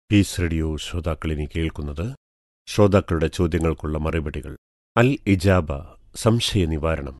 piece radio ശ്രോതാക്കളിനി കേൾക്കുന്നത് ശ്രോതാക്കളുടെ ചോദ്യങ്ങൾക്കുള്ള മറുപടികൾ അൽ ഇജാബ സംശയ നിവാരണം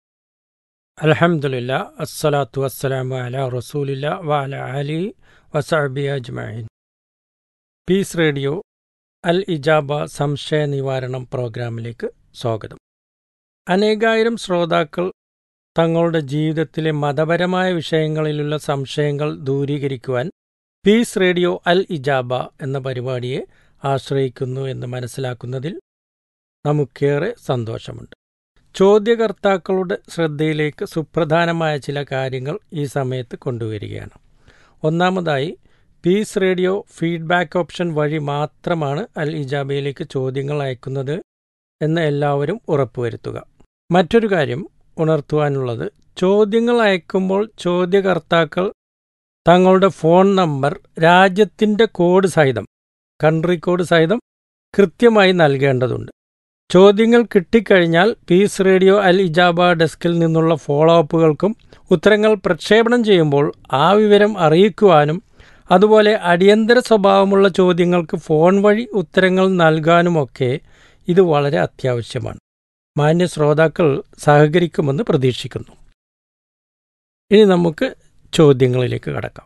അലഹമുല്ല അസ്സലാത്തു വസ്സലാമു അല റസൂലില്ല വഅല അലി വസഅബി അജ്മഈൻ പീസ് റേഡിയോ അൽ ഇജാബ സംശയ നിവാരണം പ്രോഗ്രാമിലേക്ക് സ്വാഗതം അനേകായിരം ശ്രോതാക്കൾ തങ്ങളുടെ ജീവിതത്തിലെ മതപരമായ വിഷയങ്ങളിലുള്ള സംശയങ്ങൾ ദൂരീകരിക്കുവാൻ പീസ് റേഡിയോ അൽ ഇജാബ എന്ന പരിപാടിയെ ആശ്രയിക്കുന്നു എന്ന് മനസ്സിലാക്കുന്നതിൽ നമുക്കേറെ സന്തോഷമുണ്ട് ചോദ്യകർത്താക്കളുടെ ശ്രദ്ധയിലേക്ക് സുപ്രധാനമായ ചില കാര്യങ്ങൾ ഈ സമയത്ത് കൊണ്ടുവരികയാണ് ഒന്നാമതായി പീസ് റേഡിയോ ഫീഡ്ബാക്ക് ഓപ്ഷൻ വഴി മാത്രമാണ് അൽ ഇജാബയിലേക്ക് ചോദ്യങ്ങൾ അയക്കുന്നത് എന്ന് എല്ലാവരും ഉറപ്പുവരുത്തുക മറ്റൊരു കാര്യം ഉണർത്തുവാനുള്ളത് ചോദ്യങ്ങൾ അയക്കുമ്പോൾ ചോദ്യകർത്താക്കൾ തങ്ങളുടെ ഫോൺ നമ്പർ രാജ്യത്തിൻ്റെ കോഡ് സഹിതം കൺട്രി കോഡ് സഹിതം കൃത്യമായി നൽകേണ്ടതുണ്ട് ചോദ്യങ്ങൾ കിട്ടിക്കഴിഞ്ഞാൽ പീസ് റേഡിയോ അൽ ഇജാബ ഡെസ്കിൽ നിന്നുള്ള ഫോളോ അപ്പുകൾക്കും ഉത്തരങ്ങൾ പ്രക്ഷേപണം ചെയ്യുമ്പോൾ ആ വിവരം അറിയിക്കുവാനും അതുപോലെ അടിയന്തര സ്വഭാവമുള്ള ചോദ്യങ്ങൾക്ക് ഫോൺ വഴി ഉത്തരങ്ങൾ നൽകാനുമൊക്കെ ഇത് വളരെ അത്യാവശ്യമാണ് മാന്യ ശ്രോതാക്കൾ സഹകരിക്കുമെന്ന് പ്രതീക്ഷിക്കുന്നു ഇനി നമുക്ക് ചോദ്യങ്ങളിലേക്ക് കടക്കാം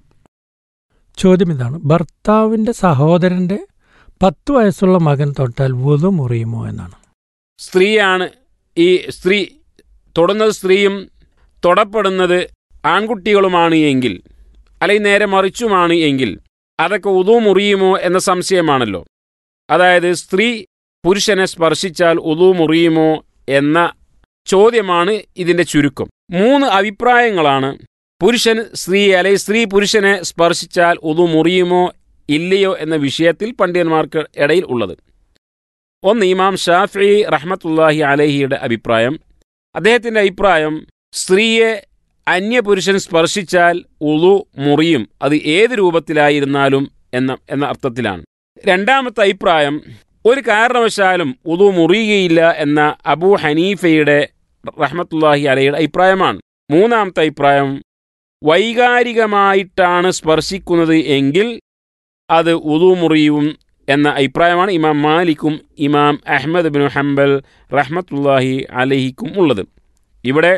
ചോദ്യം ഇതാണ് ഭർത്താവിൻ്റെ സഹോദരൻ്റെ പത്ത് വയസ്സുള്ള മകൻ തൊട്ടാൽ വുതു മുറിയുമോ എന്നാണ് സ്ത്രീയാണ് ഈ സ്ത്രീ തൊടുന്നത് സ്ത്രീയും തൊടപ്പെടുന്നത് ആൺകുട്ടികളുമാണ് എങ്കിൽ അല്ലെങ്കിൽ നേരെ മറിച്ചുമാണ് എങ്കിൽ അതൊക്കെ ഉതു മുറിയുമോ എന്ന സംശയമാണല്ലോ അതായത് സ്ത്രീ പുരുഷനെ സ്പർശിച്ചാൽ ഉതു മുറിയുമോ എന്ന ചോദ്യമാണ് ഇതിൻ്റെ ചുരുക്കം മൂന്ന് അഭിപ്രായങ്ങളാണ് പുരുഷൻ സ്ത്രീയെ അല്ലെങ്കിൽ സ്ത്രീ പുരുഷനെ സ്പർശിച്ചാൽ ഉതു മുറിയുമോ ഇല്ലയോ എന്ന വിഷയത്തിൽ പണ്ഡിതന്മാർക്ക് ഇടയിൽ ഉള്ളത് ഒന്ന് ഇമാം ഷാഫി റഹ്മത്തുല്ലാഹി അലഹിയുടെ അഭിപ്രായം അദ്ദേഹത്തിൻ്റെ അഭിപ്രായം സ്ത്രീയെ അന്യപുരുഷൻ സ്പർശിച്ചാൽ ഉളു മുറിയും അത് ഏത് രൂപത്തിലായിരുന്നാലും എന്ന എന്ന അർത്ഥത്തിലാണ് രണ്ടാമത്തെ അഭിപ്രായം ഒരു കാരണവശാലും ഉളു മുറിയുകയില്ല എന്ന അബൂ ഹനീഫയുടെ റഹ്മത്തുല്ലാഹി അലഹിയുടെ അഭിപ്രായമാണ് മൂന്നാമത്തെ അഭിപ്രായം വൈകാരികമായിട്ടാണ് സ്പർശിക്കുന്നത് എങ്കിൽ അത് ഉളു മുറിയും എന്ന അഭിപ്രായമാണ് ഇമാം മാലിക്കും ഇമാം അഹമ്മദ് ബിൻ ഹംബൽ റഹ്മത്തുല്ലാഹി അലഹിക്കും ഉള്ളത് ഇവിടെ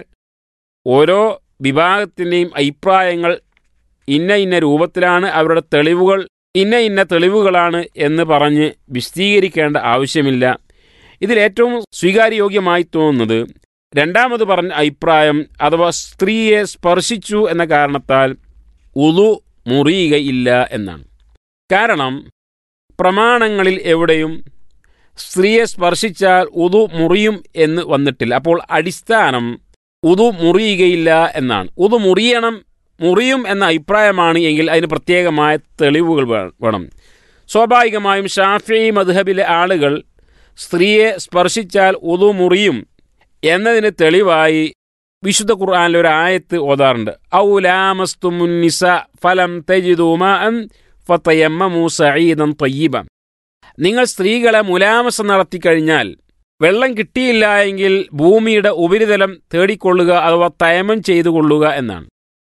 ഓരോ വിഭാഗത്തിൻ്റെയും അഭിപ്രായങ്ങൾ ഇന്ന ഇന്ന രൂപത്തിലാണ് അവരുടെ തെളിവുകൾ ഇന്ന ഇന്ന തെളിവുകളാണ് എന്ന് പറഞ്ഞ് വിശദീകരിക്കേണ്ട ആവശ്യമില്ല ഇതിലേറ്റവും സ്വീകാര്യയോഗ്യമായി തോന്നുന്നത് രണ്ടാമത് പറഞ്ഞ അഭിപ്രായം അഥവാ സ്ത്രീയെ സ്പർശിച്ചു എന്ന കാരണത്താൽ ഉളു മുറിയുകയില്ല എന്നാണ് കാരണം പ്രമാണങ്ങളിൽ എവിടെയും സ്ത്രീയെ സ്പർശിച്ചാൽ ഉതു മുറിയും എന്ന് വന്നിട്ടില്ല അപ്പോൾ അടിസ്ഥാനം ഉതു മുറിയുകയില്ല എന്നാണ് ഉതു മുറിയണം മുറിയും എന്ന അഭിപ്രായമാണ് എങ്കിൽ അതിന് പ്രത്യേകമായ തെളിവുകൾ വേണം സ്വാഭാവികമായും ഷാഫി മദ്ഹബിലെ ആളുകൾ സ്ത്രീയെ സ്പർശിച്ചാൽ ഉതു മുറിയും എന്നതിന് തെളിവായി വിശുദ്ധ ഖുർആാനിലെ ഒരു ആയത്ത് ഓതാറുണ്ട് ഔലാമസ്തുമുന്നിസ ഫലം തജിദുമാ ഫത്തയമ്മു സഈദൻ തയ്യിബ നിങ്ങൾ സ്ത്രീകളെ മുലാമസ നടത്തിക്കഴിഞ്ഞാൽ വെള്ളം കിട്ടിയില്ല എങ്കിൽ ഭൂമിയുടെ ഉപരിതലം തേടിക്കൊള്ളുക അഥവാ തയമം ചെയ്തു കൊള്ളുക എന്നാണ്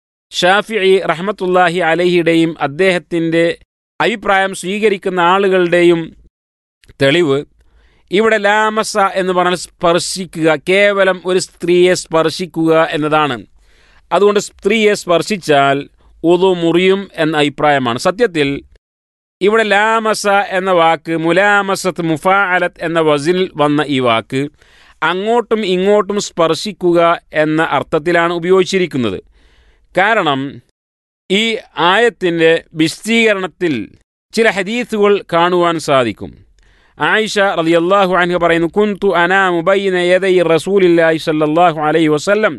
ഷാഫി റഹ്മത്തുല്ലാഹി അലഹിയുടെയും അദ്ദേഹത്തിൻ്റെ അഭിപ്രായം സ്വീകരിക്കുന്ന ആളുകളുടെയും തെളിവ് ഇവിടെ ലാമസ എന്ന് പറഞ്ഞാൽ സ്പർശിക്കുക കേവലം ഒരു സ്ത്രീയെ സ്പർശിക്കുക എന്നതാണ് അതുകൊണ്ട് സ്ത്രീയെ സ്പർശിച്ചാൽ ഉതു മുറിയും എന്ന അഭിപ്രായമാണ് സത്യത്തിൽ ഇവിടെ ലാമസ എന്ന വാക്ക് മുലാമസത്ത് മുഫാഅലത്ത് എന്ന വസിനിൽ വന്ന ഈ വാക്ക് അങ്ങോട്ടും ഇങ്ങോട്ടും സ്പർശിക്കുക എന്ന അർത്ഥത്തിലാണ് ഉപയോഗിച്ചിരിക്കുന്നത് കാരണം ഈ ആയത്തിൻ്റെ വിശദീകരണത്തിൽ ചില ഹദീസുകൾ കാണുവാൻ സാധിക്കും ആയിഷ റളിയല്ലാഹു അൻഹ പറയുന്നു കുന്തു അനാ മുബൈന യദൈ റസൂലില്ലാഹി സല്ലല്ലാഹു അലൈഹി വസല്ലം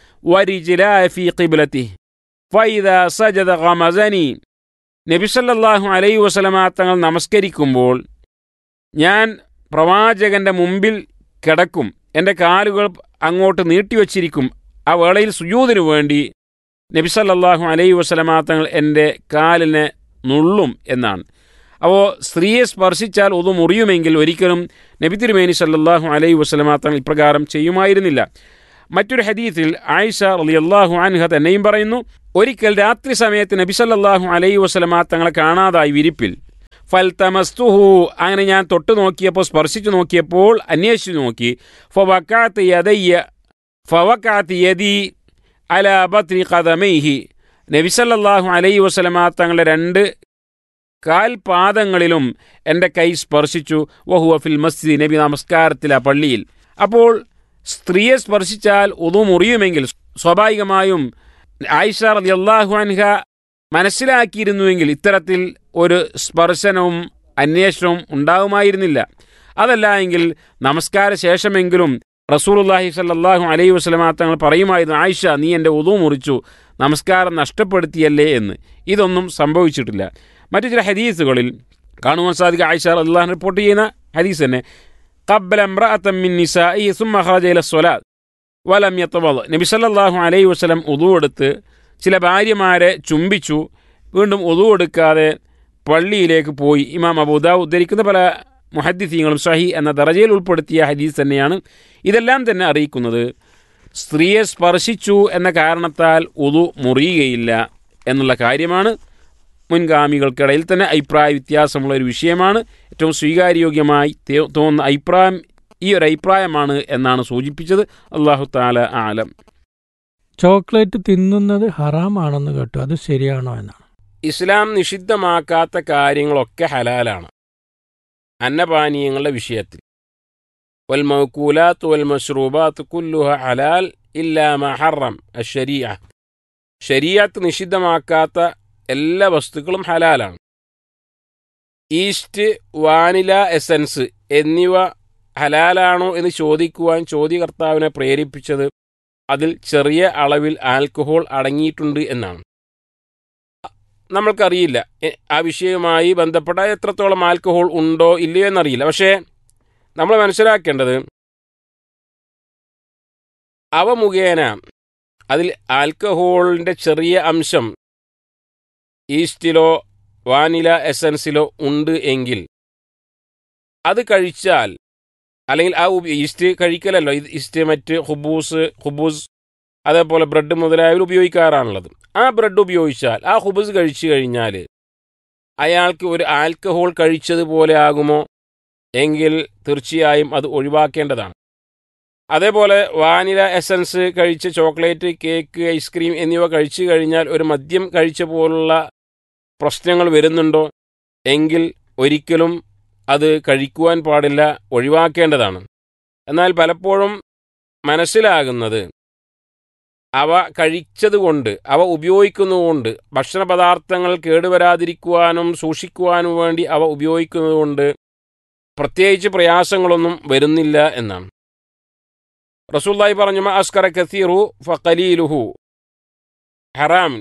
വരിജിലായ ഫീ ഖിബ്ലതിഹി ഫൈദ സജദ ഗമസനി നബിസല്ലാഹു അലൈ വസലമ തങ്ങൾ നമസ്കരിക്കുമ്പോൾ ഞാൻ പ്രവാചകന്റെ മുമ്പിൽ കിടക്കും എൻ്റെ കാലുകൾ അങ്ങോട്ട് നീട്ടിവച്ചിരിക്കും ആ വേളയിൽ സുജൂതിനു വേണ്ടി നബിസല്ലാഹു അലൈ വസലമ തങ്ങൾ എൻ്റെ കാലിനെ നുള്ളും എന്നാണ് അപ്പോൾ സ്ത്രീയെ സ്പർശിച്ചാൽ ഒതു മുറിയുമെങ്കിൽ ഒരിക്കലും നബി തിരുമേനി സല്ലാഹു അലൈ വസലമ തങ്ങൾ ഇപ്രകാരം ചെയ്യുമായിരുന്നില്ല മറ്റൊരു ഹദീത്തിൽ ആയിഷ റളിയല്ലാഹു അൻഹ തന്നെയും പറയുന്നു ഒരിക്കൽ രാത്രി സമയത്ത് നബി സല്ലല്ലാഹു അലൈഹി വസല്ലമ തങ്ങളെ കാണാതായി വിരിപ്പിൽ ഫൽതമസ്തുഹു അങ്ങനെ ഞാൻ തൊട്ട് നോക്കിയപ്പോൾ സ്പർശിച്ചു നോക്കിയപ്പോൾ അന്വേഷിച്ചു നോക്കി ഫവക്കാത്ത് യദയ്യ ഫവക്കാത്ത് യദി അല ബത്രി കഥമൈഹി നബിസല്ലാഹു അലൈ വസ്ലമ തങ്ങളുടെ രണ്ട് കാൽപാദങ്ങളിലും എൻ്റെ കൈ സ്പർശിച്ചു വഹുവ ഫിൽ മസ്ജിദ് നബി നമസ്കാരത്തിലെ പള്ളിയിൽ അപ്പോൾ സ്ത്രീയെ സ്പർശിച്ചാൽ ഒതു മുറിയുമെങ്കിൽ സ്വാഭാവികമായും ആയിഷ റതി അള്ളാഹു അൻഹ മനസ്സിലാക്കിയിരുന്നുവെങ്കിൽ ഇത്തരത്തിൽ ഒരു സ്പർശനവും അന്വേഷണവും ഉണ്ടാകുമായിരുന്നില്ല അതല്ല എങ്കിൽ നമസ്കാര ശേഷമെങ്കിലും റസൂലുല്ലാഹി സല്ലാഹു അലൈഹി വസ്ലമ തങ്ങൾ പറയുമായിരുന്നു ആയിഷ നീ എൻ്റെ ഉതു മുറിച്ചു നമസ്കാരം നഷ്ടപ്പെടുത്തിയല്ലേ എന്ന് ഇതൊന്നും സംഭവിച്ചിട്ടില്ല മറ്റു ചില ഹദീസുകളിൽ കാണുവാൻ സാധിക്കുക ആയിഷ അള്ളാഹ് റിപ്പോർട്ട് ചെയ്യുന്ന ഹദീസ് തന്നെ قبل امرأة من نسائه ثم خرج إلى الصلاة ولم يتوضأ നബി സല്ലല്ലാഹു അലൈഹി വസല്ലം ഉദു എടുത്ത് ചില ഭാര്യമാരെ ചുംബിച്ചു വീണ്ടും ഉദു എടുക്കാതെ പള്ളിയിലേക്ക് പോയി ഇമാം അബൂദാ ഉദ്ധരിക്കുന്ന പല മുഹദ്ദിസീങ്ങളും സഹി എന്ന ദറജയിൽ ഉൾപ്പെടുത്തിയ ഹദീസ് തന്നെയാണ് ഇതെല്ലാം തന്നെ അറിയിക്കുന്നത് സ്ത്രീയെ സ്പർശിച്ചു എന്ന കാരണത്താൽ ഉദു മുറിയുകയില്ല എന്നുള്ള കാര്യമാണ് മുൻഗാമികൾക്കിടയിൽ തന്നെ അഭിപ്രായ വ്യത്യാസമുള്ള ഒരു വിഷയമാണ് ഏറ്റവും സ്വീകാര്യോഗ്യമായി തോന്നുന്ന അഭിപ്രായം ഈ ഒരു അഭിപ്രായമാണ് എന്നാണ് സൂചിപ്പിച്ചത് അള്ളാഹു താല ആലം ചോക്ലേറ്റ് തിന്നുന്നത് ഹറാമാണെന്ന് കേട്ടു അത് ശരിയാണോ എന്നാണ് ഇസ്ലാം നിഷിദ്ധമാക്കാത്ത കാര്യങ്ങളൊക്കെ ഹലാലാണ് അന്നപാനീയങ്ങളുടെ വിഷയത്തിൽ വൽ മൗക്കൂലാത്ത് വൽ മഷ്റൂബാത്ത് കുല്ലുഹ ഹലാൽ ഇല്ലാ മഹറം അഷരീഅ ശരീഅത്ത് നിഷിദ്ധമാക്കാത്ത എല്ലാ വസ്തുക്കളും ഹലാലാണ് ഈസ്റ്റ് വാനില എസൻസ് എന്നിവ ഹലാലാണോ എന്ന് ചോദിക്കുവാൻ ചോദ്യകർത്താവിനെ പ്രേരിപ്പിച്ചത് അതിൽ ചെറിയ അളവിൽ ആൽക്കഹോൾ അടങ്ങിയിട്ടുണ്ട് എന്നാണ് നമ്മൾക്കറിയില്ല ആ വിഷയവുമായി ബന്ധപ്പെട്ട എത്രത്തോളം ആൽക്കഹോൾ ഉണ്ടോ ഇല്ലയോ എന്നറിയില്ല പക്ഷേ നമ്മൾ മനസ്സിലാക്കേണ്ടത് അവ മുഖേന അതിൽ ആൽക്കഹോളിൻ്റെ ചെറിയ അംശം ഈസ്റ്റിലോ വാനില എസൻസിലോ ഉണ്ട് എങ്കിൽ അത് കഴിച്ചാൽ അല്ലെങ്കിൽ ആ ഈസ്റ്റ് കഴിക്കലല്ലോ ഈസ്റ്റ് മറ്റ് ഹുബൂസ് ഹുബൂസ് അതേപോലെ ബ്രെഡ് മുതലായവർ ഉപയോഗിക്കാറാണുള്ളത് ആ ബ്രെഡ് ഉപയോഗിച്ചാൽ ആ ഹുബൂസ് കഴിച്ചു കഴിഞ്ഞാൽ അയാൾക്ക് ഒരു ആൽക്കഹോൾ കഴിച്ചതുപോലെ ആകുമോ എങ്കിൽ തീർച്ചയായും അത് ഒഴിവാക്കേണ്ടതാണ് അതേപോലെ വാനില എസൻസ് കഴിച്ച് ചോക്ലേറ്റ് കേക്ക് ഐസ്ക്രീം എന്നിവ കഴിച്ചു കഴിഞ്ഞാൽ ഒരു മദ്യം കഴിച്ച പോലുള്ള പ്രശ്നങ്ങൾ വരുന്നുണ്ടോ എങ്കിൽ ഒരിക്കലും അത് കഴിക്കുവാൻ പാടില്ല ഒഴിവാക്കേണ്ടതാണ് എന്നാൽ പലപ്പോഴും മനസ്സിലാകുന്നത് അവ കഴിച്ചതുകൊണ്ട് അവ ഉപയോഗിക്കുന്നതുകൊണ്ട് ഭക്ഷണപദാർത്ഥങ്ങൾ കേടുവരാതിരിക്കുവാനും സൂക്ഷിക്കുവാനും വേണ്ടി അവ ഉപയോഗിക്കുന്നതുകൊണ്ട് പ്രത്യേകിച്ച് പ്രയാസങ്ങളൊന്നും വരുന്നില്ല എന്നാണ് റസൂല്ലായി പറഞ്ഞു അസ്കറ കസീറു ഫലീലുഹു ഹറാം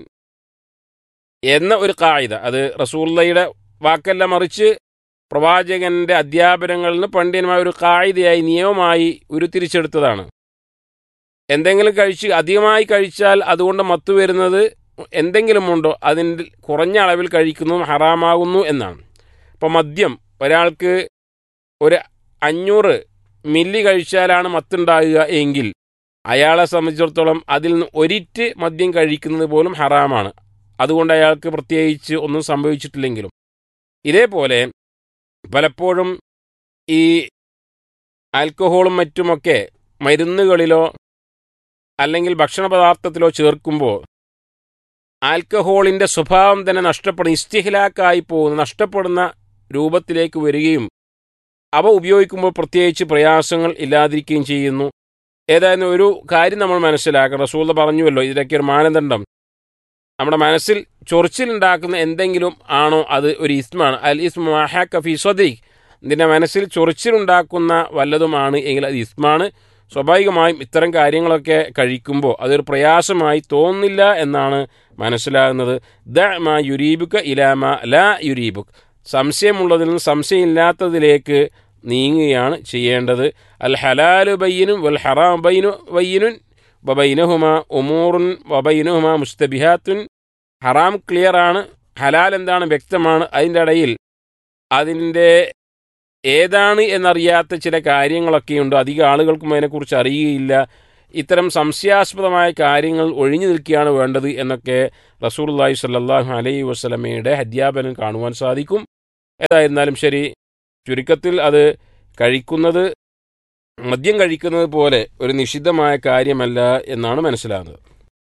എന്ന ഒരു കായിക അത് റസൂള്ളയുടെ വാക്കല്ല മറിച്ച് പ്രവാചകന്റെ അധ്യാപനങ്ങളിൽ നിന്ന് പണ്ഡിതമായ ഒരു കായികയായി നിയമമായി ഉരുത്തിരിച്ചെടുത്തതാണ് എന്തെങ്കിലും കഴിച്ച് അധികമായി കഴിച്ചാൽ അതുകൊണ്ട് മത്തു വരുന്നത് എന്തെങ്കിലും ഉണ്ടോ അതിൻ്റെ കുറഞ്ഞ അളവിൽ കഴിക്കുന്നതും ഹറാമാകുന്നു എന്നാണ് ഇപ്പോൾ മദ്യം ഒരാൾക്ക് ഒരു അഞ്ഞൂറ് മില്ലി കഴിച്ചാലാണ് മത്തുണ്ടാകുക എങ്കിൽ അയാളെ സംബന്ധിച്ചിടത്തോളം അതിൽ നിന്ന് ഒരിറ്റ് മദ്യം കഴിക്കുന്നത് പോലും ഹറാമാണ് അതുകൊണ്ട് അയാൾക്ക് പ്രത്യേകിച്ച് ഒന്നും സംഭവിച്ചിട്ടില്ലെങ്കിലും ഇതേപോലെ പലപ്പോഴും ഈ ആൽക്കഹോളും മറ്റുമൊക്കെ മരുന്നുകളിലോ അല്ലെങ്കിൽ ഭക്ഷണ പദാർത്ഥത്തിലോ ചേർക്കുമ്പോൾ ആൽക്കഹോളിൻ്റെ സ്വഭാവം തന്നെ നഷ്ടപ്പെടുന്ന ഇസ്തിഹിലാക്കായി പോകുന്ന നഷ്ടപ്പെടുന്ന രൂപത്തിലേക്ക് വരികയും അവ ഉപയോഗിക്കുമ്പോൾ പ്രത്യേകിച്ച് പ്രയാസങ്ങൾ ഇല്ലാതിരിക്കുകയും ചെയ്യുന്നു ഏതായാലും ഒരു കാര്യം നമ്മൾ മനസ്സിലാക്കണം റസൂല പറഞ്ഞുവല്ലോ ഇതിലൊക്കെ ഒരു മാനദണ്ഡം നമ്മുടെ മനസ്സിൽ ചൊറിച്ചിലുണ്ടാക്കുന്ന എന്തെങ്കിലും ആണോ അത് ഒരു ഇസ്മാണ് അൽ ഇസ്മു മഹാക്കഫി സ്വദീഖ് നിന്റെ മനസ്സിൽ ചൊറിച്ചിലുണ്ടാക്കുന്ന വല്ലതുമാണ് എങ്കിൽ അത് ഇസ്മാണ് സ്വാഭാവികമായും ഇത്തരം കാര്യങ്ങളൊക്കെ കഴിക്കുമ്പോൾ അതൊരു പ്രയാസമായി തോന്നില്ല എന്നാണ് മനസ്സിലാകുന്നത് ദ മാ യുരീബുക്ക ഇലാമ ലാ യുരീബുക്ക് സംശയമുള്ളതിൽ നിന്ന് സംശയമില്ലാത്തതിലേക്ക് നീങ്ങുകയാണ് ചെയ്യേണ്ടത് അൽ ഹലാലു ബയ്യനും വൽ ഹറാം ബൈനു ബയ്യനുൻ വബൈനഹുമ ഉമൂറുൻ വബൈനഹുമ മുസ്തബിഹാത്തുൻ ഹറാം ക്ലിയറാണ് ഹലാൽ എന്താണ് വ്യക്തമാണ് അതിൻ്റെ ഇടയിൽ അതിൻ്റെ ഏതാണ് എന്നറിയാത്ത ചില കാര്യങ്ങളൊക്കെയുണ്ട് അധികം ആളുകൾക്കും അതിനെക്കുറിച്ച് അറിയുകയില്ല ഇത്തരം സംശയാസ്പദമായ കാര്യങ്ങൾ ഒഴിഞ്ഞു നിൽക്കുകയാണ് വേണ്ടത് എന്നൊക്കെ റസൂർല്ലാഹി സല്ലാഹു അലൈഹി വസ്ലമയുടെ അധ്യാപനം കാണുവാൻ സാധിക്കും ഏതായിരുന്നാലും ശരി ചുരുക്കത്തിൽ അത് കഴിക്കുന്നത് മദ്യം കഴിക്കുന്നത് പോലെ ഒരു നിഷിദ്ധമായ കാര്യമല്ല എന്നാണ് മനസ്സിലാകുന്നത്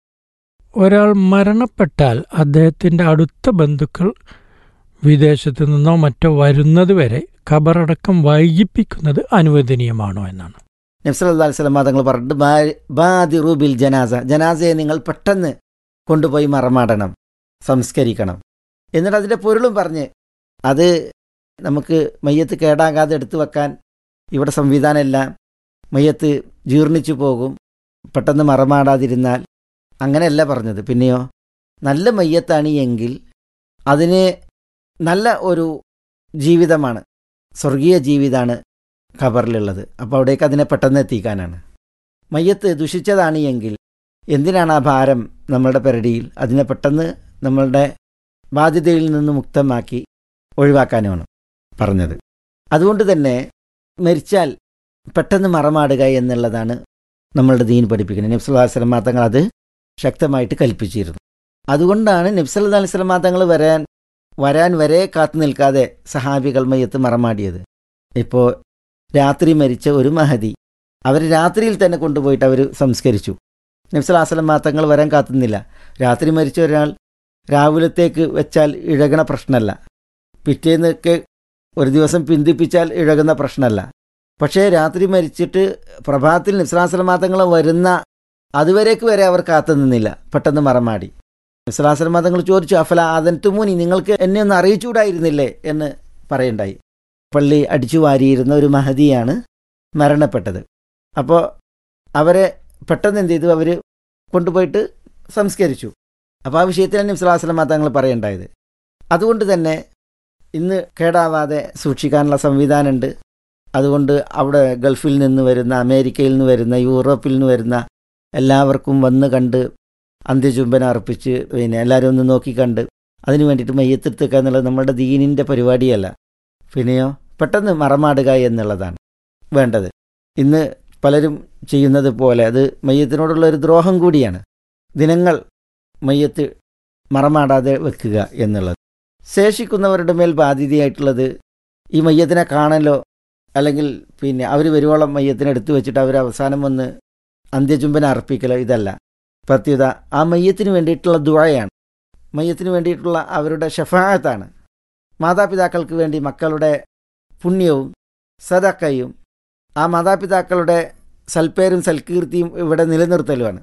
ഒരാൾ മരണപ്പെട്ടാൽ അദ്ദേഹത്തിൻ്റെ അടുത്ത ബന്ധുക്കൾ വിദേശത്തു നിന്നോ മറ്റോ വരുന്നത് വരെ ഖബറടക്കം വൈകിപ്പിക്കുന്നത് അനുവദനീയമാണോ എന്നാണ് നബ്സല്ലാ സ്വലമ തങ്ങൾ പറഞ്ഞിട്ട് ബാ- ബാദിറു ബിൽ ജനാസ ജനാസയെ നിങ്ങൾ പെട്ടെന്ന് കൊണ്ടുപോയി മറമാടണം സംസ്കരിക്കണം എന്നിട്ട് അതിൻ്റെ പൊരുളും പറഞ്ഞ് അത് നമുക്ക് മയ്യത്ത് കേടാകാതെ എടുത്തു വെക്കാൻ ഇവിടെ സംവിധാനമില്ല മയ്യത്ത് ജീർണിച്ചു പോകും പെട്ടെന്ന് മറമാടാതിരുന്നാൽ അങ്ങനെയല്ല പറഞ്ഞത് പിന്നെയോ നല്ല മയ്യത്താണ് എങ്കിൽ അതിന് നല്ല ഒരു ജീവിതമാണ് സ്വർഗീയ ജീവിതമാണ് ഖബറിലുള്ളത് അപ്പോൾ അവിടേക്ക് അതിനെ പെട്ടെന്ന് എത്തിക്കാനാണ് മയ്യത്ത് ദുഷിച്ചതാണ് എങ്കിൽ എന്തിനാണ് ആ ഭാരം നമ്മളുടെ പെരടിയിൽ അതിനെ പെട്ടെന്ന് നമ്മളുടെ ബാധ്യതയിൽ നിന്ന് മുക്തമാക്കി ഒഴിവാക്കാനുമാണ് പറഞ്ഞത് അതുകൊണ്ട് തന്നെ മരിച്ചാൽ പെട്ടെന്ന് മറമാടുക എന്നുള്ളതാണ് നമ്മളുടെ ദീൻ പഠിപ്പിക്കുന്നത് നബ്സല്ലാ സ്വലമാ തങ്ങൾ അത് ശക്തമായിട്ട് കൽപ്പിച്ചിരുന്നു അതുകൊണ്ടാണ് നബ്സല്ലാ അലൈഹി സ്വലമാ തങ്ങൾ വരാൻ വരാൻ വരെ കാത്തു നിൽക്കാതെ സഹാബികൾ മയ്യത്ത് മറമാടിയത് ഇപ്പോൾ രാത്രി മരിച്ച ഒരു മഹതി അവർ രാത്രിയിൽ തന്നെ കൊണ്ടുപോയിട്ട് അവർ സംസ്കരിച്ചു നബ്സലാസ്ലം തങ്ങൾ വരാൻ കാത്തുന്നില്ല രാത്രി മരിച്ച ഒരാൾ രാവിലത്തേക്ക് വെച്ചാൽ ഇഴകണ പ്രശ്നമല്ല പിറ്റേന്നൊക്കെ ഒരു ദിവസം പിന്തിപ്പിച്ചാൽ ഇഴകുന്ന പ്രശ്നമല്ല പക്ഷേ രാത്രി മരിച്ചിട്ട് പ്രഭാതത്തിൽ നിസ്ലാസ്ലം തങ്ങൾ വരുന്ന അതുവരേക്ക് വരെ അവർ കാത്തു നിന്നില്ല പെട്ടെന്ന് മറമാടി നിസ്ലാസ്ലം തങ്ങൾ ചോദിച്ചു അഫല അതൻറ്റുമൂനി നിങ്ങൾക്ക് എന്നെ ഒന്ന് അറിയിച്ചുകൂടായിരുന്നില്ലേ എന്ന് പറയണ്ടായി പള്ളി അടിച്ചു വാരിയിരുന്ന ഒരു മഹതിയാണ് മരണപ്പെട്ടത് അപ്പോൾ അവരെ പെട്ടെന്ന് എന്ത് ചെയ്തു അവർ കൊണ്ടുപോയിട്ട് സംസ്കരിച്ചു അപ്പോൾ ആ വിഷയത്തിൽ തന്നെ ഇസ്ലാസ്ലമ തങ്ങൾ പറയേണ്ടായത് അതുകൊണ്ട് തന്നെ ഇന്ന് കേടാവാതെ സൂക്ഷിക്കാനുള്ള സംവിധാനമുണ്ട് അതുകൊണ്ട് അവിടെ ഗൾഫിൽ നിന്ന് വരുന്ന അമേരിക്കയിൽ നിന്ന് വരുന്ന യൂറോപ്പിൽ നിന്ന് വരുന്ന എല്ലാവർക്കും വന്ന് കണ്ട് അന്ത്യചുംബന അർപ്പിച്ച് പിന്നെ എല്ലാവരും ഒന്ന് നോക്കിക്കണ്ട് അതിന് വേണ്ടിയിട്ട് മയ്യത്തെടുത്തുക എന്നുള്ളത് നമ്മുടെ ദീനിൻ്റെ പരിപാടിയല്ല പിന്നെയോ പെട്ടെന്ന് മറമാടുക എന്നുള്ളതാണ് വേണ്ടത് ഇന്ന് പലരും ചെയ്യുന്നത് പോലെ അത് മയ്യത്തിനോടുള്ള ഒരു ദ്രോഹം കൂടിയാണ് ദിനങ്ങൾ മയ്യത്ത് മറമാടാതെ വെക്കുക എന്നുള്ളത് ശേഷിക്കുന്നവരുടെ മേൽ ബാധ്യതയായിട്ടുള്ളത് ഈ മയ്യത്തിനെ കാണലോ അല്ലെങ്കിൽ പിന്നെ അവർ വരുവോളം മയ്യത്തിനെ എടുത്തു വെച്ചിട്ട് അവർ അവസാനം വന്ന് അന്ത്യചുംബന അർപ്പിക്കലോ ഇതല്ല പ്രത്യുത ആ മയ്യത്തിന് വേണ്ടിയിട്ടുള്ള ദുഴയാണ് മയ്യത്തിന് വേണ്ടിയിട്ടുള്ള അവരുടെ ഷഫായത്താണ് മാതാപിതാക്കൾക്ക് വേണ്ടി മക്കളുടെ പുണ്യവും സദക്കയും ആ മാതാപിതാക്കളുടെ സൽപ്പേരും സൽകീർത്തിയും ഇവിടെ നിലനിർത്തലുമാണ്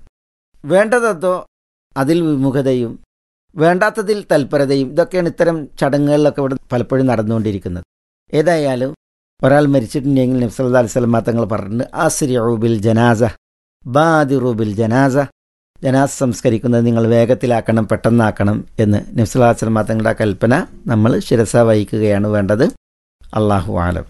വേണ്ടതോ അതിൽ വിമുഖതയും വേണ്ടാത്തതിൽ തൽപരതയും ഇതൊക്കെയാണ് ഇത്തരം ചടങ്ങുകളിലൊക്കെ ഇവിടെ പലപ്പോഴും നടന്നുകൊണ്ടിരിക്കുന്നത് ഏതായാലും ഒരാൾ മരിച്ചിട്ടുണ്ടെങ്കിൽ നബ്സല്ലാ അലിസ്ലമ തങ്ങൾ പറഞ്ഞിട്ടുണ്ട് ആസിരി റൂബിൽ ജനാസ ബാദി റൂബിൽ ജനാസ ജനാസ സംസ്കരിക്കുന്നത് നിങ്ങൾ വേഗത്തിലാക്കണം പെട്ടെന്നാക്കണം എന്ന് നബ്സല്ലാ അലിസ്ലമ തങ്ങളുടെ കൽപ്പന നമ്മൾ ശിരസ വഹിക്കുകയാണ് വേണ്ടത് അള്ളാഹു ആലം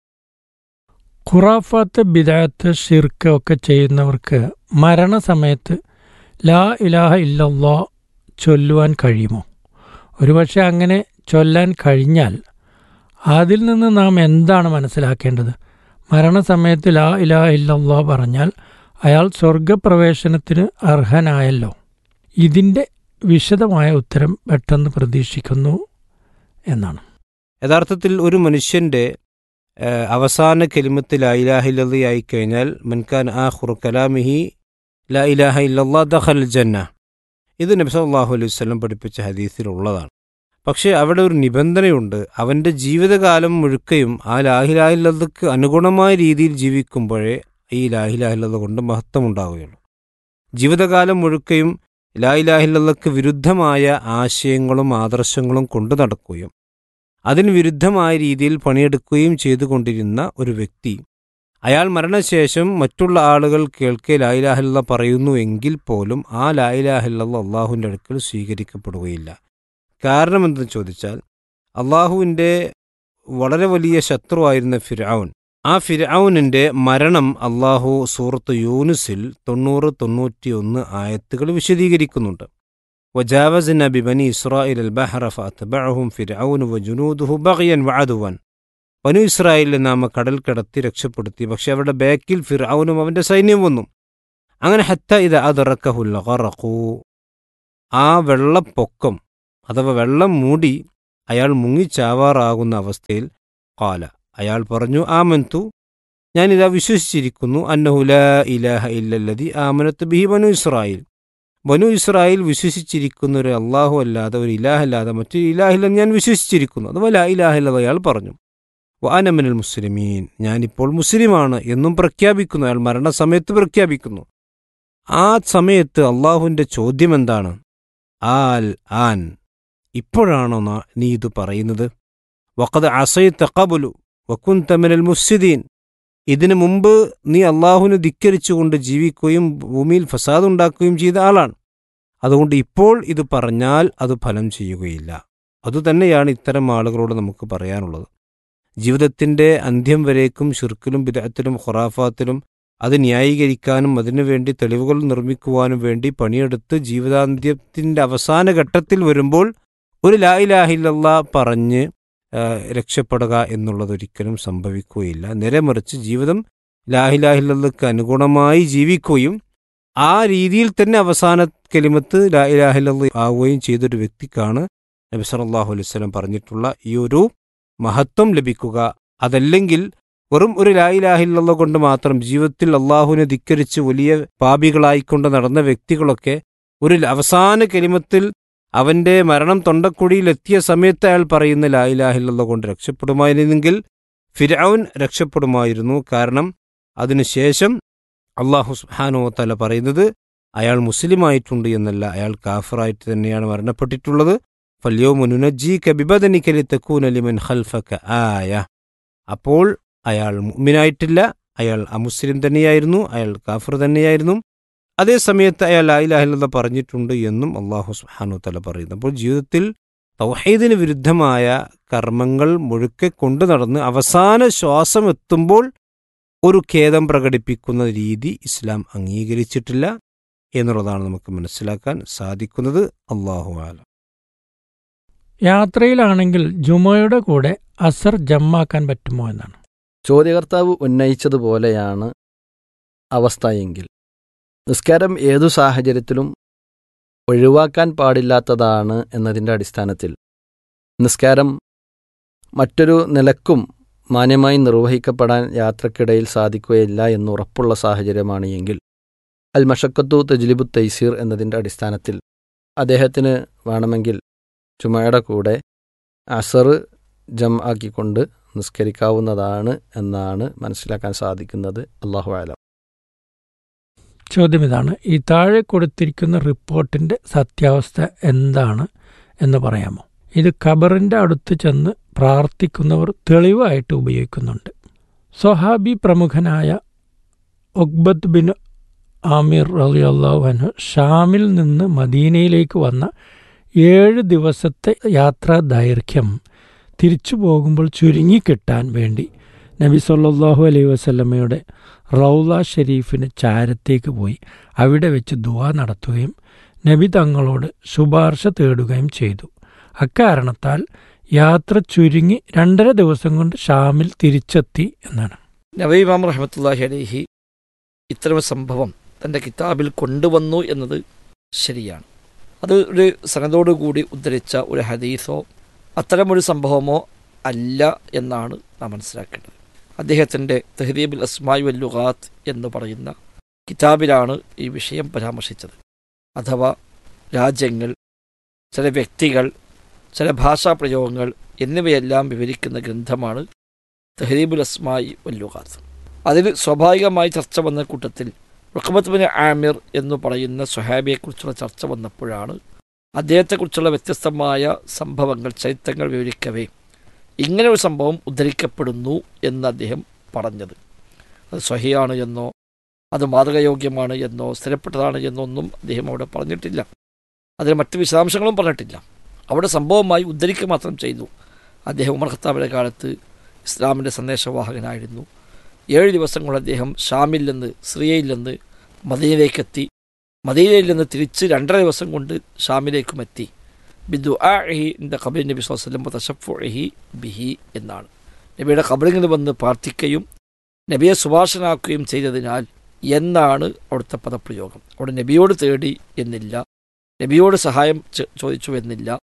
ഖുറാഫാത്ത് ബിദാത്ത് ഷിർക്ക് ഒക്കെ ചെയ്യുന്നവർക്ക് മരണസമയത്ത് ലാ ഇലാഹ ഇല്ലല്ലാ ചൊല്ലുവാൻ കഴിയുമോ ഒരുപക്ഷെ അങ്ങനെ ചൊല്ലാൻ കഴിഞ്ഞാൽ അതിൽ നിന്ന് നാം എന്താണ് മനസ്സിലാക്കേണ്ടത് മരണസമയത്ത് ലാ ഇലാഹ ഇല്ലല്ലാ പറഞ്ഞാൽ അയാൾ സ്വർഗപ്രവേശനത്തിന് അർഹനായല്ലോ ഇതിൻ്റെ വിശദമായ ഉത്തരം പെട്ടെന്ന് പ്രതീക്ഷിക്കുന്നു എന്നാണ് യഥാർത്ഥത്തിൽ ഒരു മനുഷ്യന്റെ ഏഹ്, അവസാന കെലിമത്ത് ലാ ഇലാഹ ഇല്ലല്ലയായി കഴിഞ്ഞാൽ മൻകാൻ ആ ഖുർ കലാമിഹി ലാ ഇലാഹ ഇല്ലല്ലാ ദഖൽ ജന്ന ഇത് നബി സല്ലല്ലാഹു അലൈഹി വസല്ലം പഠിപ്പിച്ച ഹദീസിലുള്ളതാണ് പക്ഷേ അവിടെ ഒരു നിബന്ധനയുണ്ട് അവൻ്റെ ജീവിതകാലം മുഴുക്കയും ആ ലാഹിലാഹില്ലതക്ക് അനുഗുണമായ രീതിയിൽ ജീവിക്കുമ്പോഴേ ഈ ലാഹിലാഹില്ലത കൊണ്ട് മഹത്വമുണ്ടാവുകയുള്ളൂ ജീവിതകാലം മുഴുക്കയും ലായിലാഹില്ലതക്ക് വിരുദ്ധമായ ആശയങ്ങളും ആദർശങ്ങളും കൊണ്ടു നടക്കുകയും അതിന് വിരുദ്ധമായ രീതിയിൽ പണിയെടുക്കുകയും ചെയ്തുകൊണ്ടിരുന്ന ഒരു വ്യക്തി അയാൾ മരണശേഷം മറ്റുള്ള ആളുകൾ കേൾക്കെ ലായിലാഹില്ല പറയുന്നു എങ്കിൽ പോലും ആ ലായിലാഹില്ല അള്ളാഹുവിൻ്റെ അടുക്കൽ സ്വീകരിക്കപ്പെടുകയില്ല കാരണം എന്തെന്ന് ചോദിച്ചാൽ അള്ളാഹുവിൻ്റെ വളരെ വലിയ ശത്രുവായിരുന്ന ഫിർഔൻ ആ ഫിർഔനിൻ്റെ മരണം അള്ളാഹു സൂറത്ത് യൂനുസിൽ തൊണ്ണൂറ് തൊണ്ണൂറ്റിയൊന്ന് ആയത്തുകൾ വിശദീകരിക്കുന്നുണ്ട് وجاوزنا ببني إسرائيل البحر فأتبعهم فرعون وجنوده بغيا وعدوا ബനു ഇസ്രായേലിൽ നാം കടൽ കടത്തി രക്ഷപ്പെടുത്തി പക്ഷെ അവരുടെ ബാക്കിൽ ഫിർഔനും അവന്റെ സൈന്യം വന്നു അങ്ങനെ ഹത്ത ഇത് അതിറക്കഹുല്ലറക്കൂ ആ വെള്ളപ്പൊക്കം അഥവാ വെള്ളം മൂടി അയാൾ മുങ്ങിച്ചാവാറാകുന്ന അവസ്ഥയിൽ കാല അയാൾ പറഞ്ഞു ആമന്തു ഞാനിതാ വിശ്വസിച്ചിരിക്കുന്നു അന്നഹുല ഇലാഹ ഇല്ലല്ലതി ആമനത്ത് ബിഹി ബനു ഇസ്രായേൽ ബനു ഇസ്രായേൽ വിശ്വസിച്ചിരിക്കുന്ന ഒരു അള്ളാഹു അല്ലാതെ ഒരു ഇലാഹല്ലാതെ മറ്റൊരു ഇലാഹില്ലെന്ന് ഞാൻ വിശ്വസിച്ചിരിക്കുന്നു അതുപോലെ ലാ ഇലാഹില്ലത് അയാൾ പറഞ്ഞു വാനമനൽ മുസ്ലിമീൻ ഞാനിപ്പോൾ മുസ്ലിമാണ് എന്നും പ്രഖ്യാപിക്കുന്നു അയാൾ മരണസമയത്ത് പ്രഖ്യാപിക്കുന്നു ആ സമയത്ത് അള്ളാഹുവിൻ്റെ ചോദ്യം എന്താണ് ആൽ ആൻ ഇപ്പോഴാണോ നാ- നീ ഇത് പറയുന്നത് വഖദ് അസൈത്ത ഖബുലു വക്കുൻ തമിനൽ മുസ്ലിദീൻ ഇതിനു മുമ്പ് നീ അള്ളാഹുവിനെ ധിക്കരിച്ചുകൊണ്ട് ജീവിക്കുകയും ഭൂമിയിൽ ഫസാദ് ഉണ്ടാക്കുകയും ചെയ്ത ആളാണ് അതുകൊണ്ട് ഇപ്പോൾ ഇത് പറഞ്ഞാൽ അത് ഫലം ചെയ്യുകയില്ല അതുതന്നെയാണ് ഇത്തരം ആളുകളോട് നമുക്ക് പറയാനുള്ളത് ജീവിതത്തിൻ്റെ അന്ത്യം വരേക്കും ഷിർക്കിലും ബിദഅത്തിലും ഖുറാഫാത്തിലും അത് ന്യായീകരിക്കാനും അതിനുവേണ്ടി തെളിവുകൾ നിർമ്മിക്കുവാനും വേണ്ടി പണിയെടുത്ത് ജീവിതാന്ത്യത്തിൻ്റെ അവസാന ഘട്ടത്തിൽ വരുമ്പോൾ ഒരു ലാ ഇലാഹില്ലല്ല പറഞ്ഞ് ആ, രക്ഷപ്പെടുക എന്നുള്ളത് ഒരിക്കലും സംഭവിക്കുകയില്ല നേരെ മറിച്ച് ജീവിതം ലാഹിലാഹില്ലക്ക് അനുഗുണമായി ജീവിക്കുകയും ആ രീതിയിൽ തന്നെ അവസാന കെലിമത്ത് ലാ ഇലാഹില്ല ആവുകയും ചെയ്തൊരു വ്യക്തിക്കാണ് നബി സല്ലല്ലാഹു അലൈഹി വസല്ലം പറഞ്ഞിട്ടുള്ള ഈ ഒരു മഹത്വം ലഭിക്കുക അതല്ലെങ്കിൽ വെറും ഒരു ലായിലാഹില്ല കൊണ്ട് മാത്രം ജീവിതത്തിൽ അള്ളാഹുവിനെ ധിക്കരിച്ച് വലിയ പാപികളായിക്കൊണ്ട് നടന്ന വ്യക്തികളൊക്കെ ഒരു അവസാന കെലിമത്തിൽ അവന്റെ മരണം തൊണ്ടക്കുടിയിൽ എത്തിയ സമയത്ത് അയാൾ പറയുന്ന ലായിലാഹില്ല കൊണ്ട് രക്ഷപ്പെടുമായിരുന്നെങ്കിൽ ഫിരൌൻ രക്ഷപ്പെടുമായിരുന്നു കാരണം അതിനുശേഷം അള്ളാഹു സുബ്ഹാനഹു തല പറയുന്നത് അയാൾ മുസ്ലിമായിട്ടുണ്ട് എന്നല്ല അയാൾ കാഫറായിട്ട് തന്നെയാണ് മരണപ്പെട്ടിട്ടുള്ളത് ഫല്യോ മുനുനജി കബിബദനിക്കലി തെക്കൂൻ അലിമൻ ഖൽഫക ആയ അപ്പോൾ അയാൾ മുഅ്മിനായിട്ടില്ല അയാൾ അമുസ്ലിം തന്നെയായിരുന്നു അയാൾ കാഫർ തന്നെയായിരുന്നു അതേ സമയത്ത് അയാൾ ലായിലാഹില്ല പറഞ്ഞിട്ടുണ്ട് എന്നും അള്ളാഹു സുബ്ഹാനഹു തല പറയുന്നു അപ്പോൾ ജീവിതത്തിൽ തൗഹീദിന് വിരുദ്ധമായ കർമ്മങ്ങൾ മുഴുക്കെ കൊണ്ടു നടന്ന് അവസാന ശ്വാസം എത്തുമ്പോൾ ഒരു ഖേദം പ്രകടിപ്പിക്കുന്ന രീതി ഇസ്ലാം അംഗീകരിച്ചിട്ടില്ല എന്നുള്ളതാണ് നമുക്ക് മനസ്സിലാക്കാൻ സാധിക്കുന്നത് അള്ളാഹു ആലം യാത്രയിലാണെങ്കിൽ ജുമയുടെ കൂടെ അസർ ജമ്മാക്കാൻ പറ്റുമോ എന്നാണ് ചോദ്യകർത്താവ് ഉന്നയിച്ചതുപോലെയാണ് അവസ്ഥ എങ്കിൽ നിസ്കാരം ഏതു സാഹചര്യത്തിലും ഒഴിവാക്കാൻ പാടില്ലാത്തതാണ് എന്നതിൻ്റെ അടിസ്ഥാനത്തിൽ നിസ്കാരം മറ്റൊരു നിലക്കും മാന്യമായി നിർവഹിക്കപ്പെടാൻ യാത്രക്കിടയിൽ സാധിക്കുകയില്ല എന്നുറപ്പുള്ള സാഹചര്യമാണ് എങ്കിൽ അൽ മഷക്കത്തു തജ്ലിബു തൈസീർ എന്നതിൻ്റെ അടിസ്ഥാനത്തിൽ അദ്ദേഹത്തിന് വേണമെങ്കിൽ ചുമയുടെ കൂടെ അസർ ജം ആക്കിക്കൊണ്ട് നിസ്കരിക്കാവുന്നതാണ് എന്നാണ് മനസ്സിലാക്കാൻ സാധിക്കുന്നത് അള്ളാഹു ആലം ചോദ്യം ഇതാണ് ഈ താഴെ കൊടുത്തിരിക്കുന്ന റിപ്പോർട്ടിന്റെ സത്യാവസ്ഥ എന്താണ് എന്ന് പറയാമോ ഇത് ഖബറിന്റെ അടുത്ത് ചെന്ന് പ്രാർത്ഥിക്കുന്നവർ തെളിവായിട്ട് ഉപയോഗിക്കുന്നുണ്ട് സ്വഹാബി പ്രമുഖനായ ഒക്ബത്ത് ബിൻ ആമിർ റളിയല്ലാഹു അൻഹു ഷാമിൽ നിന്ന് മദീനയിലേക്ക് വന്ന ഏഴ് ദിവസത്തെ യാത്രാ ദൈർഘ്യം തിരിച്ചു പോകുമ്പോൾ ചുരുങ്ങിക്കിട്ടാൻ വേണ്ടി നബി സല്ലല്ലാഹു അലൈഹി വസല്ലമയുടെ റൗല ഷെരീഫിന് ചാരത്തേക്ക് പോയി അവിടെ വെച്ച് ദുആ നടത്തുകയും നബി തങ്ങളോട് ശുപാർശ തേടുകയും ചെയ്തു അക്കാരണത്താൽ യാത്ര ചുരുങ്ങി രണ്ടര ദിവസം കൊണ്ട് ഷാമിൽ തിരിച്ചെത്തി എന്നാണ് നവീമാം റഹ്മത്തുല്ലാഹി അലൈഹി ഇത്തരം സംഭവം തൻ്റെ കിതാബിൽ കൊണ്ടുവന്നു എന്നത് ശരിയാണ് അത് ഒരു സനതോടുകൂടി ഉദ്ധരിച്ച ഒരു ഹദീസോ അത്തരമൊരു സംഭവമോ അല്ല എന്നാണ് നാം മനസ്സിലാക്കേണ്ടത് അദ്ദേഹത്തിൻ്റെ തെഹദീബുൽ അസ്മായി വല്ലുഖാത്ത് എന്ന് പറയുന്ന കിതാബിലാണ് ഈ വിഷയം പരാമർശിച്ചത് അഥവാ രാജ്യങ്ങൾ ചില വ്യക്തികൾ ചില ഭാഷാ പ്രയോഗങ്ങൾ എന്നിവയെല്ലാം വിവരിക്കുന്ന ഗ്രന്ഥമാണ് തെഹദീബുൽ അസ്മായി വല്ലുഖാത്ത് അതിൽ സ്വാഭാവികമായി ചർച്ച വന്ന കൂട്ടത്തിൽ റുഖബത്ത് ബിൻ ആമിർ എന്ന് പറയുന്ന സ്വഹാബിയെക്കുറിച്ചുള്ള ചർച്ച വന്നപ്പോഴാണ് അദ്ദേഹത്തെക്കുറിച്ചുള്ള വ്യത്യസ്തമായ സംഭവങ്ങൾ ചരിത്രങ്ങൾ വിവരിക്കവേ ഇങ്ങനെ ഒരു സംഭവം ഉദ്ധരിക്കപ്പെടുന്നു എന്ന് അദ്ദേഹം പറഞ്ഞത് അത് സ്വഹിയാണ് എന്നോ അത് മാതൃകയോഗ്യമാണ് എന്നോ സ്ഥിരപ്പെട്ടതാണ് എന്നൊന്നും അദ്ദേഹം അവിടെ പറഞ്ഞിട്ടില്ല അതിന് മറ്റ് വിശദാംശങ്ങളും പറഞ്ഞിട്ടില്ല അവിടെ സംഭവമായി ഉദ്ധരിക്കുക മാത്രം ചെയ്തു അദ്ദേഹം ഉമർ ഖത്താബിൻ്റെ കാലത്ത് ഇസ്ലാമിൻ്റെ സന്ദേശവാഹകനായിരുന്നു ഏഴ് ദിവസം കൊണ്ട് അദ്ദേഹം ഷാമിൽ നിന്ന് സിറിയയിൽ നിന്ന് മദീനയിലേക്കെത്തി മദീനയിൽ നിന്ന് തിരിച്ച് രണ്ടര ദിവസം കൊണ്ട് ഷാമിലേക്കും എത്തി ബിദു ആഹി എൻ്റെ ഖബീർ നബി സ്വലം തഷഫുഹി ബിഹി എന്നാണ് നബിയുടെ ഖബറിൽ വന്ന് പ്രാർത്ഥിക്കുകയും നബിയെ സുഭാഷനാക്കുകയും ചെയ്തതിനാൽ എന്നാണ് അവിടുത്തെ പദപ്രയോഗം അവിടെ നബിയോട് തേടി എന്നില്ല നബിയോട് സഹായം ചെ- ചോദിച്ചു എന്നില്ല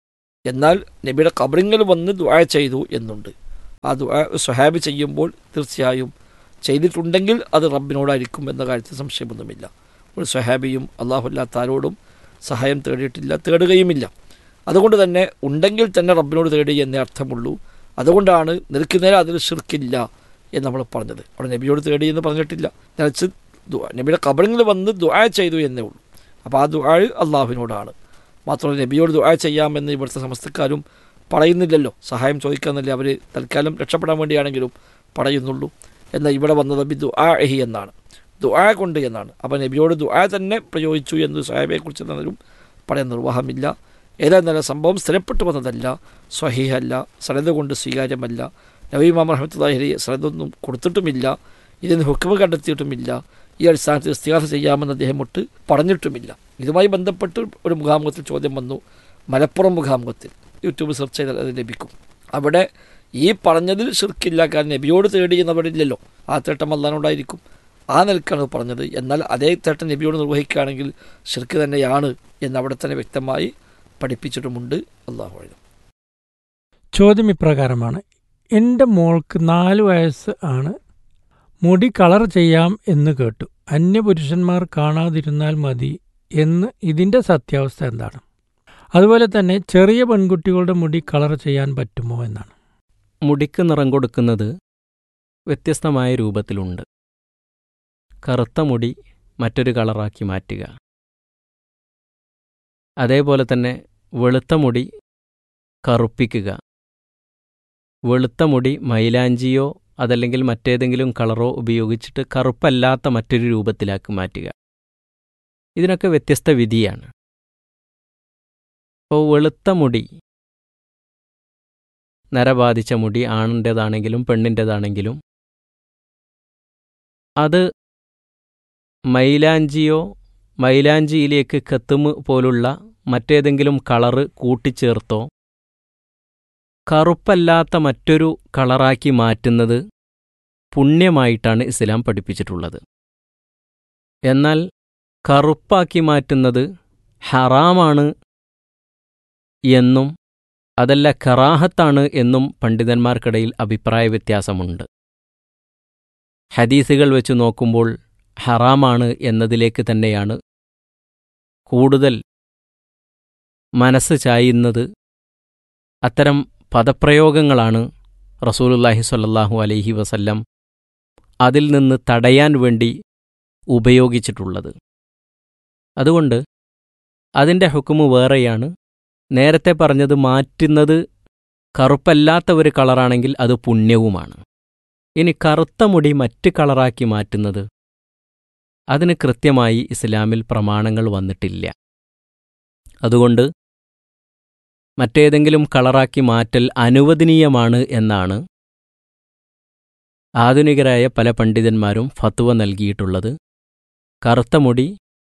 എന്നാൽ നബിയുടെ കബറിങ്ങൾ വന്ന് ദുആ ചെയ്തു എന്നുണ്ട് ആ ദുആ സ്വഹാബി ചെയ്യുമ്പോൾ തീർച്ചയായും ചെയ്തിട്ടുണ്ടെങ്കിൽ അത് റബ്ബിനോടായിരിക്കും എന്ന കാര്യത്തിൽ സംശയമൊന്നുമില്ല ഒരു സ്വഹാബിയും അള്ളാഹുല്ലാത്ത ആരോടും സഹായം തേടിയിട്ടില്ല തേടുകയുമില്ല അതുകൊണ്ട് തന്നെ ഉണ്ടെങ്കിൽ തന്നെ റബ്ബിനോട് തേടി എന്നേ അർത്ഥമുള്ളൂ അതുകൊണ്ടാണ് നിനക്ക് നേരെ അതിൽ ഷിർക്കില്ല എന്ന് നമ്മൾ പറഞ്ഞത് അവിടെ നബിയോട് തേടി എന്ന് പറഞ്ഞിട്ടില്ല നിറച്ച് ദുആ നബിയുടെ കബറിൽ വന്ന് ദുആ ചെയ്തു എന്നേ ഉള്ളൂ അപ്പോൾ ആ ദുആ അള്ളാഹുവിനോടാണ് മാത്രമല്ല നബിയോട് ദുആ ചെയ്യാമെന്ന് ഇവിടുത്തെ സമസ്തക്കാരും പറയുന്നില്ലല്ലോ സഹായം ചോദിക്കാന്നല്ലേ അവർ തൽക്കാലം രക്ഷപ്പെടാൻ വേണ്ടിയാണെങ്കിലും പറയുന്നുള്ളൂ എന്നാൽ ഇവിടെ വന്നത് ബി ദുആ എഹി എന്നാണ് ദുആ കൊണ്ട് എന്നാണ് അപ്പോൾ നബിയോട് ദുആ തന്നെ പ്രയോഗിച്ചു എന്ന് സാഹിബെക്കുറിച്ച് എന്നതിലും പറയാൻ നിർവാഹമില്ല ഏതായിരുന്നാലും സംഭവം സ്ഥിരപ്പെട്ടു വന്നതല്ല സ്വഹീഹല്ല സനത് കൊണ്ട് സ്വീകാര്യമല്ല നബി മാമ റഹമത്തുല്ലാഹി സനതൊന്നും കൊടുത്തിട്ടുമില്ല ഇതിന് ഹുക്കുമ കണ്ടെത്തിയിട്ടുമില്ല ഈ അടിസ്ഥാനത്തിൽ ഇസ്തിഹാസ ചെയ്യാമെന്ന് അദ്ദേഹം ഒട്ട് പറഞ്ഞിട്ടുമില്ല ഇതുമായി ബന്ധപ്പെട്ട് ഒരു മുഖാമുഖത്തിൽ ചോദ്യം വന്നു മലപ്പുറം മുഖാമുഖത്തിൽ യൂട്യൂബ് സെർച്ച് ചെയ്താൽ അത് ലഭിക്കും അവിടെ ഈ പറഞ്ഞതിൽ ഷിർക്കില്ല കാരണം നബിയോട് തേടി എന്നവരില്ലല്ലോ ആ തേട്ടം അള്ളഹാനോടായിരിക്കും ആ നിലക്കാണ് പറഞ്ഞത് എന്നാൽ അതേ തേട്ടം നബിയോട് നിർവഹിക്കുകയാണെങ്കിൽ ഷിർക്ക് തന്നെയാണ് എന്ന് അവിടെ തന്നെ വ്യക്തമായി പഠിപ്പിച്ചിട്ടുമുണ്ട് അള്ളാഹു അഴുതും ചോദ്യം ഇപ്രകാരമാണ് എൻ്റെ മോൾക്ക് നാല് വയസ്സ് ആണ് മുടി കളർ ചെയ്യാം എന്ന് കേട്ടു അന്യപുരുഷന്മാർ കാണാതിരുന്നാൽ മതി എന്ന് ഇതിൻ്റെ സത്യാവസ്ഥ എന്താണ് അതുപോലെ തന്നെ ചെറിയ പെൺകുട്ടികളുടെ മുടി കളർ ചെയ്യാൻ പറ്റുമോ എന്നാണ് മുടിക്ക് നിറം കൊടുക്കുന്നത് വ്യത്യസ്തമായ രൂപത്തിലുണ്ട് കറുത്ത മുടി മറ്റൊരു കളറാക്കി മാറ്റുക അതേപോലെ തന്നെ വെളുത്ത മുടി കറുപ്പിക്കുക വെളുത്ത മുടി മൈലാഞ്ചിയോ അതല്ലെങ്കിൽ മറ്റേതെങ്കിലും കളറോ ഉപയോഗിച്ചിട്ട് കറുപ്പല്ലാത്ത മറ്റൊരു രൂപത്തിലാക്കി മാറ്റുക ഇതിനൊക്കെ വ്യത്യസ്ത വിധിയാണ് ഇപ്പോൾ വെളുത്ത മുടി നരബാധിച്ച മുടി ആണിൻ്റേതാണെങ്കിലും പെണ്ണിൻ്റേതാണെങ്കിലും അത് മൈലാഞ്ചിയോ മൈലാഞ്ചിയിലേക്ക് കത്തുമ് പോലുള്ള മറ്റേതെങ്കിലും കളറ് കൂട്ടിച്ചേർത്തോ കറുപ്പല്ലാത്ത മറ്റൊരു കളറാക്കി മാറ്റുന്നത് പുണ്യമായിട്ടാണ് ഇസ്ലാം പഠിപ്പിച്ചിട്ടുള്ളത് എന്നാൽ കറുപ്പാക്കി മാറ്റുന്നത് ഹറാമാണ് എന്നും അതല്ല കറാഹത്താണ് എന്നും പണ്ഡിതന്മാർക്കിടയിൽ അഭിപ്രായ വ്യത്യാസമുണ്ട് ഹദീസുകൾ വെച്ച് നോക്കുമ്പോൾ ഹറാമാണ് എന്നതിലേക്ക് തന്നെയാണ് കൂടുതൽ മനസ്സ് ചായുന്നത് അത്തരം പദപ്രയോഗങ്ങളാണ് റസൂലുല്ലാഹി സ്വല്ലല്ലാഹു അലൈഹി വസല്ലം അതിൽ നിന്ന് തടയാൻ വേണ്ടി ഉപയോഗിച്ചിട്ടുള്ളത് അതുകൊണ്ട് അതിൻ്റെ ഹുക്കുമ് വേറെയാണ് നേരത്തെ പറഞ്ഞത് മാറ്റുന്നത് കറുപ്പല്ലാത്ത ഒരു കളറാണെങ്കിൽ അത് പുണ്യവുമാണ് ഇനി കറുത്ത മുടി മറ്റ് കളറാക്കി മാറ്റുന്നത് അതിന് കൃത്യമായി ഇസ്ലാമിൽ പ്രമാണങ്ങൾ വന്നിട്ടില്ല അതുകൊണ്ട് മറ്റേതെങ്കിലും കളറാക്കി മാറ്റൽ അനുവദനീയമാണ് എന്നാണ് ആധുനികരായ പല പണ്ഡിതന്മാരും ഫത്വ നൽകിയിട്ടുള്ളത് കറുത്ത മുടി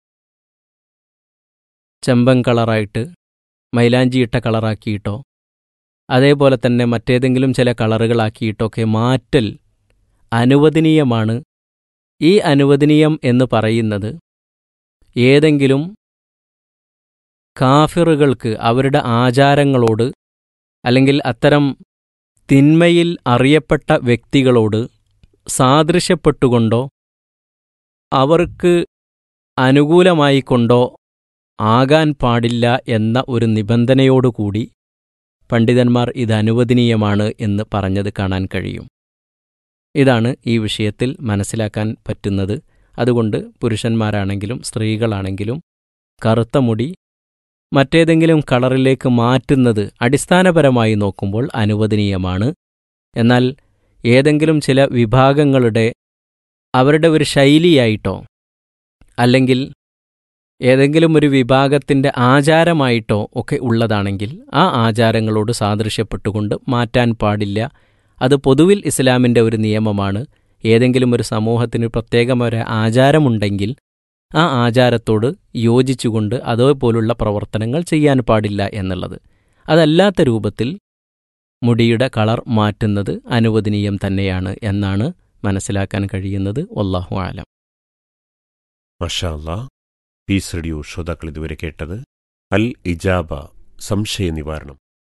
ചെമ്പൻ കളറായിട്ട് മൈലാഞ്ചിയിട്ട കളറാക്കിയിട്ടോ അതേപോലെ തന്നെ മറ്റേതെങ്കിലും ചില കളറുകളാക്കിയിട്ടൊക്കെ മാറ്റൽ അനുവദനീയമാണ് ഈ അനുവദനീയം എന്ന് പറയുന്നത് ഏതെങ്കിലും കാഫിറുകൾക്ക് അവരുടെ ആചാരങ്ങളോട് അല്ലെങ്കിൽ അത്തരം തിന്മയിൽ അറിയപ്പെട്ട വ്യക്തികളോട് സാദൃശ്യപ്പെട്ടുകൊണ്ടോ അവർക്ക് അനുകൂലമായിക്കൊണ്ടോ ആകാൻ പാടില്ല എന്ന ഒരു നിബന്ധനയോടുകൂടി പണ്ഡിതന്മാർ ഇത് അനുവദനീയമാണ് എന്ന് പറഞ്ഞത് കാണാൻ കഴിയും ഇതാണ് ഈ വിഷയത്തിൽ മനസ്സിലാക്കാൻ പറ്റുന്നത് അതുകൊണ്ട് പുരുഷന്മാരാണെങ്കിലും സ്ത്രീകളാണെങ്കിലും കറുത്ത മുടി മറ്റേതെങ്കിലും കളറിലേക്ക് മാറ്റുന്നത് അടിസ്ഥാനപരമായി നോക്കുമ്പോൾ അനുവദനീയമാണ് എന്നാൽ ഏതെങ്കിലും ചില വിഭാഗങ്ങളുടെ അവരുടെ ഒരു ശൈലിയായിട്ടോ അല്ലെങ്കിൽ ഏതെങ്കിലും ഒരു വിഭാഗത്തിൻ്റെ ആചാരമായിട്ടോ ഒക്കെ ഉള്ളതാണെങ്കിൽ ആ ആചാരങ്ങളോട് സാദൃശ്യപ്പെട്ടുകൊണ്ട് മാറ്റാൻ പാടില്ല അത് പൊതുവിൽ ഇസ്ലാമിൻ്റെ ഒരു നിയമമാണ് ഏതെങ്കിലും ഒരു സമൂഹത്തിന് പ്രത്യേകമൊരു ആചാരമുണ്ടെങ്കിൽ ആ ആചാരത്തോട് യോജിച്ചുകൊണ്ട് അതേപോലുള്ള പ്രവർത്തനങ്ങൾ ചെയ്യാൻ പാടില്ല എന്നുള്ളത് അതല്ലാത്ത രൂപത്തിൽ മുടിയുടെ കളർ മാറ്റുന്നത് അനുവദനീയം തന്നെയാണ് എന്നാണ് മനസ്സിലാക്കാൻ കഴിയുന്നത് വല്ലാഹു ആലം മഷാ അല്ലാ പീസ് റേഡിയോ ശ്രോതാക്കൾ ഇതുവരെ കേട്ടത് അൽ ഇജാബ സംശയ നിവാരണം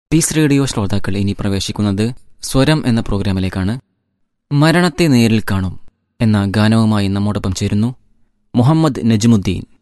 പീസ് റേഡിയോ ശ്രോതാക്കൾ ഇനി പ്രവേശിക്കുന്നത് സ്വരം എന്ന പ്രോഗ്രാമിലേക്കാണ് മരണത്തെ നേരിൽ കാണും എന്ന ഗാനവുമായി നമ്മോടൊപ്പം ചേരുന്നു മുഹമ്മദ് നജ്മുദ്ദീൻ